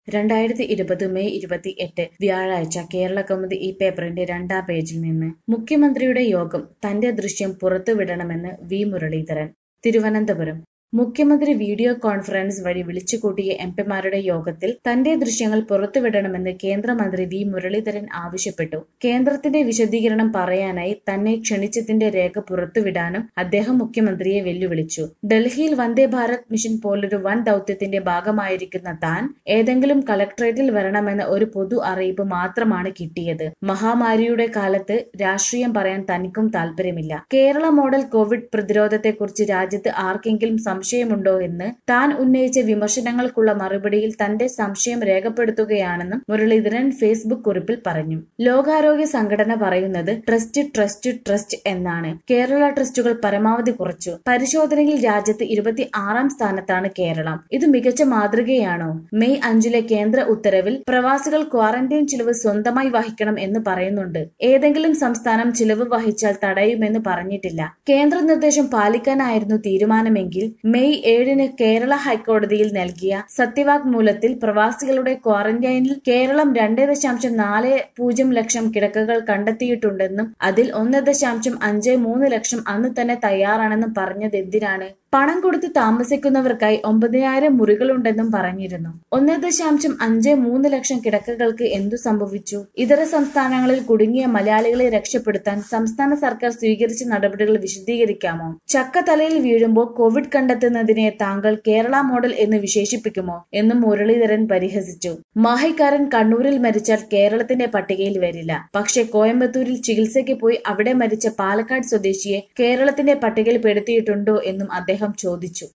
രണ്ടായിരത്തി ഇരുപത് മെയ് ഇരുപത്തി എട്ട് വ്യാഴാഴ്ച കേരള കൗമുദി ഈ പേപ്പറിന്റെ രണ്ടാം പേജിൽ നിന്ന് മുഖ്യമന്ത്രിയുടെ യോഗം തന്റെ ദൃശ്യം പുറത്തുവിടണമെന്ന് വി മുരളീധരൻ തിരുവനന്തപുരം മുഖ്യമന്ത്രി വീഡിയോ കോൺഫറൻസ് വഴി വിളിച്ചുകൂട്ടിയ എംപിമാരുടെ യോഗത്തിൽ തന്റെ ദൃശ്യങ്ങൾ പുറത്തുവിടണമെന്ന് കേന്ദ്രമന്ത്രി വി മുരളീധരൻ ആവശ്യപ്പെട്ടു കേന്ദ്രത്തിന്റെ വിശദീകരണം പറയാനായി തന്നെ ക്ഷണിച്ചതിന്റെ രേഖ പുറത്തുവിടാനും അദ്ദേഹം മുഖ്യമന്ത്രിയെ വെല്ലുവിളിച്ചു ഡൽഹിയിൽ വന്ദേ ഭാരത് മിഷൻ പോലൊരു വൻ ദൌത്യത്തിന്റെ ഭാഗമായിരിക്കുന്ന താൻ ഏതെങ്കിലും കളക്ടറേറ്റിൽ വരണമെന്ന ഒരു പൊതു അറിയിപ്പ് മാത്രമാണ് കിട്ടിയത് മഹാമാരിയുടെ കാലത്ത് രാഷ്ട്രീയം പറയാൻ തനിക്കും താല്പര്യമില്ല കേരള മോഡൽ കോവിഡ് പ്രതിരോധത്തെക്കുറിച്ച് രാജ്യത്ത് ആർക്കെങ്കിലും സംശയമുണ്ടോ എന്ന് താൻ ഉന്നയിച്ച വിമർശനങ്ങൾക്കുള്ള മറുപടിയിൽ തന്റെ സംശയം രേഖപ്പെടുത്തുകയാണെന്നും മുരളീധരൻ ഫേസ്ബുക്ക് കുറിപ്പിൽ പറഞ്ഞു ലോകാരോഗ്യ സംഘടന പറയുന്നത് ട്രസ്റ്റ് ട്രസ്റ്റ് ട്രസ്റ്റ് എന്നാണ് കേരള ട്രസ്റ്റുകൾ പരമാവധി കുറച്ചു പരിശോധനയിൽ രാജ്യത്ത് ഇരുപത്തി ആറാം സ്ഥാനത്താണ് കേരളം ഇത് മികച്ച മാതൃകയാണോ മെയ് അഞ്ചിലെ കേന്ദ്ര ഉത്തരവിൽ പ്രവാസികൾ ക്വാറന്റൈൻ ചിലവ് സ്വന്തമായി വഹിക്കണം എന്ന് പറയുന്നുണ്ട് ഏതെങ്കിലും സംസ്ഥാനം ചിലവ് വഹിച്ചാൽ തടയുമെന്ന് പറഞ്ഞിട്ടില്ല കേന്ദ്ര നിർദ്ദേശം പാലിക്കാനായിരുന്നു തീരുമാനമെങ്കിൽ മെയ് ഏഴിന് കേരള ഹൈക്കോടതിയിൽ നൽകിയ സത്യവാങ്മൂലത്തിൽ പ്രവാസികളുടെ ക്വാറന്റൈനിൽ കേരളം രണ്ട് ദശാംശം നാല് പൂജ്യം ലക്ഷം കിടക്കകൾ കണ്ടെത്തിയിട്ടുണ്ടെന്നും അതിൽ ഒന്ന് ദശാംശം അഞ്ച് മൂന്ന് ലക്ഷം അന്ന് തന്നെ തയ്യാറാണെന്നും പറഞ്ഞത് എന്തിനാണ് പണം കൊടുത്ത് താമസിക്കുന്നവർക്കായി ഒമ്പതിനായിരം മുറികളുണ്ടെന്നും പറഞ്ഞിരുന്നു ഒന്ന് ദശാംശം അഞ്ച് മൂന്ന് ലക്ഷം കിടക്കകൾക്ക് എന്തു സംഭവിച്ചു ഇതര സംസ്ഥാനങ്ങളിൽ കുടുങ്ങിയ മലയാളികളെ രക്ഷപ്പെടുത്താൻ സംസ്ഥാന സർക്കാർ സ്വീകരിച്ച നടപടികൾ വിശദീകരിക്കാമോ ചക്ക തലയിൽ വീഴുമ്പോൾ കോവിഡ് കണ്ടെത്തുന്നതിനെ താങ്കൾ കേരള മോഡൽ എന്ന് വിശേഷിപ്പിക്കുമോ എന്നും മുരളീധരൻ പരിഹസിച്ചു മാഹിക്കാരൻ കണ്ണൂരിൽ മരിച്ചാൽ കേരളത്തിന്റെ പട്ടികയിൽ വരില്ല പക്ഷേ കോയമ്പത്തൂരിൽ ചികിത്സയ്ക്ക് പോയി അവിടെ മരിച്ച പാലക്കാട് സ്വദേശിയെ കേരളത്തിന്റെ പട്ടികയിൽ പെടുത്തിയിട്ടുണ്ടോ എന്നും അദ്ദേഹം ചോദിച്ചു